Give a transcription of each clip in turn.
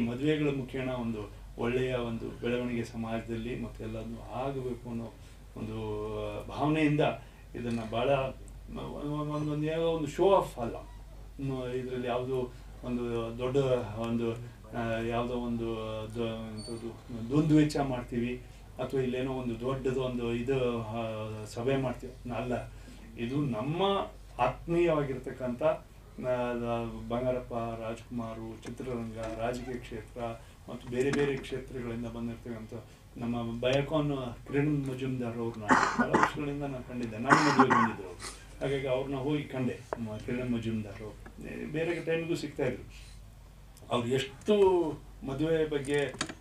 ಮದುವೆಗಳ ಮುಖೇನ ಒಂದು ಒಳ್ಳೆಯ ಒಂದು ಬೆಳವಣಿಗೆ ಸಮಾಜದಲ್ಲಿ ಮತ್ತು ಎಲ್ಲದೂ ಆಗಬೇಕು ಅನ್ನೋ ಒಂದು ಆ, ಭಾವನೆಯಿಂದ ಇದನ್ನು ಭಾಳ ಒಂದು ಒಂದು ಏನೋ ಒಂದು ಶೋ ಆಫ್ ಅಲ್ಲ ಇದರಲ್ಲಿ ಯಾವುದು ಒಂದು ದೊಡ್ಡ ಒಂದು ಆ, ಯಾವುದೋ ಒಂದು ದ- ಎಂಥದ್ದು ದ್ವಂದ್ವ ವೆಚ್ಚ ಮಾಡ್ತೀವಿ ಅಥವಾ ಇಲ್ಲೇನೋ ಒಂದು ದೊಡ್ಡದು ಒಂದು ಇದು ಆ, ಸಭೆ ಮಾಡ್ತೀವಿ ಅಲ್ಲ ಇದು ನಮ್ಮ ಆತ್ಮೀಯವಾಗಿರ್ತಕ್ಕಂಥ ಆ, ದ- ಬಂಗಾರಪ್ಪ ರಾಜ್ಕುಮಾರು ಚಿತ್ರರಂಗ ರಾಜಕೀಯ ಕ್ಷೇತ್ರ ಮತ್ತು ಬೇರೆ ಬೇರೆ ಕ್ಷೇತ್ರಗಳಿಂದ ಬಂದಿರ್ತಕ್ಕಂಥ ನಮ್ಮ ಬಯಕಾನ್ ಕಿರಣ್ ಮಜುಮ್ದಾರ್ ಅವ್ರನ್ನ ಬಹಳ ವರ್ಷಗಳಿಂದ ನಾನು ಕಂಡಿದ್ದೆ ನನ್ನ ಮದುವೆ ಬಂದಿದ್ರು ಅವ್ರು. ಹಾಗಾಗಿ ಅವ್ರನ್ನ ಹೋಗಿ ಕಂಡೆ ಮ- ಕಿರಣ್ ಮಜುಮ್ದಾರ್ ಅವ್ರು. ಏ- ಬೇರೆ ಟೈಮಿಗೂ ಸಿಗ್ತಾ ಇದ್ರು ಅವ್ರು ಎಷ್ಟು ಮದುವೆ ಬಗ್ಗೆ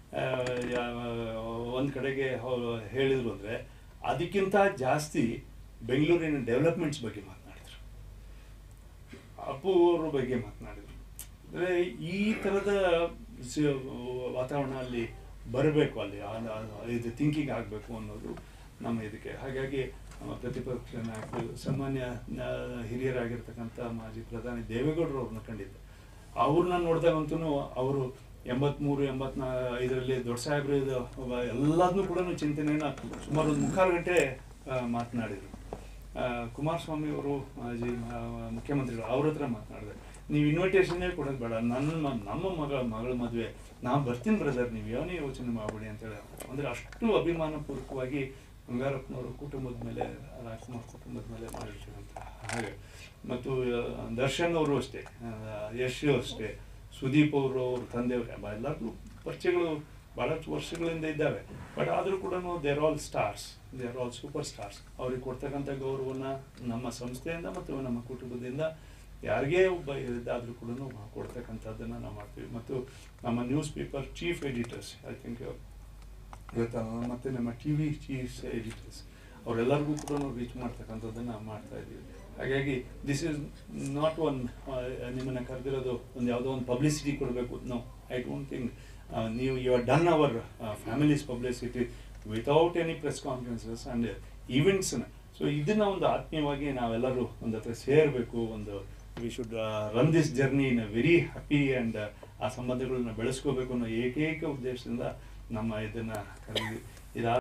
ಒಂದು ಕಡೆಗೆ ಅವ್ರು ಹೇಳಿದ್ರು ಅಂದರೆ ಅದಕ್ಕಿಂತ ಜಾಸ್ತಿ ಬೆಂಗಳೂರಿನ ಡೆವಲಪ್ಮೆಂಟ್ಸ್ ಬಗ್ಗೆ ಮಾತನಾಡಿದ್ರು ಅಪ್ಪು ಅವ್ರ ಬಗ್ಗೆ ಮಾತನಾಡಿದ್ರು ಅಂದರೆ ಈ ಥರದ ಸ- ವಾತಾವರಣ ಅಲ್ಲಿ ಬರಬೇಕು ಅಲ್ಲಿ ಆ- ಆ- ಇದು ಥಿಂಕಿಂಗ್ ಆಗಬೇಕು ಅನ್ನೋದು ನಮ್ಮ ಇದಕ್ಕೆ ಹಾಗಾಗಿ ನಮ್ಮ ಪ್ರತಿಪಕ್ಷ ನಾಯಕರು ಸಾಮಾನ್ಯ ಆ, ಹಿರಿಯರಾಗಿರ್ತಕ್ಕಂಥ ಮಾಜಿ ಪ್ರಧಾನಿ ದೇವೇಗೌಡರು ಅವ್ರನ್ನ ಕಂಡಿದ್ದೆ ಅವ್ರನ್ನ ನೋಡಿದಾಗಂತೂ ಅವರು ಎಂಬತ್ಮೂರು ಎಂಬತ್ನಾ ಐದರಲ್ಲಿ ದೊಡ್ಡ ಸಾಹೇಬ್ರು ಇದು ಎಲ್ಲದನ್ನೂ ಕೂಡ ಚಿಂತನೆಯನ್ನ ಸುಮಾರು ಒಂದು ಮುಕ್ಕಾಲು ಗಂಟೆ ಆ, ಮಾತನಾಡಿದರು ಆ, ಕುಮಾರಸ್ವಾಮಿ ಅವರು ಮಾಜಿ ಮ- ಮುಖ್ಯಮಂತ್ರಿಗಳು ಅವ್ರ ಹತ್ರ ಮಾತನಾಡಿದೆ ನೀವು ಇನ್ವಿಟೇಷನ್ನೇ ಕೊಡೋದು ಬೇಡ ನನ್ನ ಮ- ನಮ್ಮ ಮಗಳ ಮಗಳ ಮದುವೆ ನಾವು ಬರ್ತೀನಿ ಬ್ರದರ್ ನೀವು ಯಾವನೇ ಯೋಚನೆ ಮಾಡಬೇಡಿ ಅಂತೇಳಿ ಅಂದರೆ ಅಷ್ಟು ಅಭಿಮಾನಪೂರ್ವಕವಾಗಿ ಬಂಗಾರಪ್ಪನವರ ಕುಟುಂಬದ ಮೇಲೆ ರಾಜ್ಕುಮಾರ್ ಕುಟುಂಬದ ಮೇಲೆ ಮಾಡಿರ್ತಕ್ಕಂಥ ಹಾಗೆ ಮತ್ತು ಆ, ದರ್ಶನ್ ಅವರು ಅಷ್ಟೇ ಆ, ಯಶ್ ಅಷ್ಟೇ ಸುದೀಪ್ ಅವರು ಅವ್ರ ತಂದೆಯವರು ಎಲ್ಲರಿಗೂ ಪರಿಚಯಗಳು ಭಾಳಷ್ಟು ವರ್ಷಗಳಿಂದ ಇದ್ದಾವೆ ಬಟ್ ಆದರೂ ಕೂಡ there all stars they are all super stars ಅವ್ರಿಗೆ ಕೊಡ್ತಕ್ಕಂಥ ಗೌರವನ ನಮ್ಮ ಸಂಸ್ಥೆಯಿಂದ ಮತ್ತು ನಮ್ಮ ಕುಟುಂಬದಿಂದ ಯಾರಿಗೇ ಒಬ್ಬ ಇದಾದರೂ ಕೂಡ ಕೊಡ್ತಕ್ಕಂಥದ್ದನ್ನು ನಾವು ಮಾಡ್ತೀವಿ ಮತ್ತು ನಮ್ಮ newspaper chief editors I think ಇವತ್ತು ಮತ್ತು ನಮ್ಮ ಟಿ ವಿ ಚೀಫ್ ಎಡಿಟರ್ಸ್ ಅವರೆಲ್ಲರಿಗೂ ಕೂಡ ರೀಚ್ ಮಾಡ್ತಕ್ಕಂಥದ್ದನ್ನು ಮಾಡ್ತಾ ಇದ್ದೀವಿ ಹಾಗಾಗಿ ದಿಸ್ ಇಸ್ ನಾಟ್ ಒನ್ ನಿಮ್ಮನ್ನು ಕರೆದಿರೋದು ಒಂದು ಯಾವುದೋ ಒಂದು ಪಬ್ಲಿಸಿಟಿ ಕೊಡಬೇಕು ನೋ ಐ ಡೋಂಟ್ ಥಿಂಕ್ ನೀವು you are done your families publicity without any press conferences and ಈವೆಂಟ್ಸ್ನ ಸೊ ಇದನ್ನ ಒಂದು ಆತ್ಮೀಯವಾಗಿ ನಾವೆಲ್ಲರೂ ಒಂದು ಹತ್ರ ಸೇರಬೇಕು ಒಂದು we should run this journey in a very happy and ಆ ಸಂಬಂಧಗಳನ್ನ ಬೆಳೆಸ್ಕೋಬೇಕು ಅನ್ನೋ ಏಕೈಕ ಉದ್ದೇಶದಿಂದ ನಮ್ಮ ಇದನ್ನು ಕರೀವಿ ಇದಾದ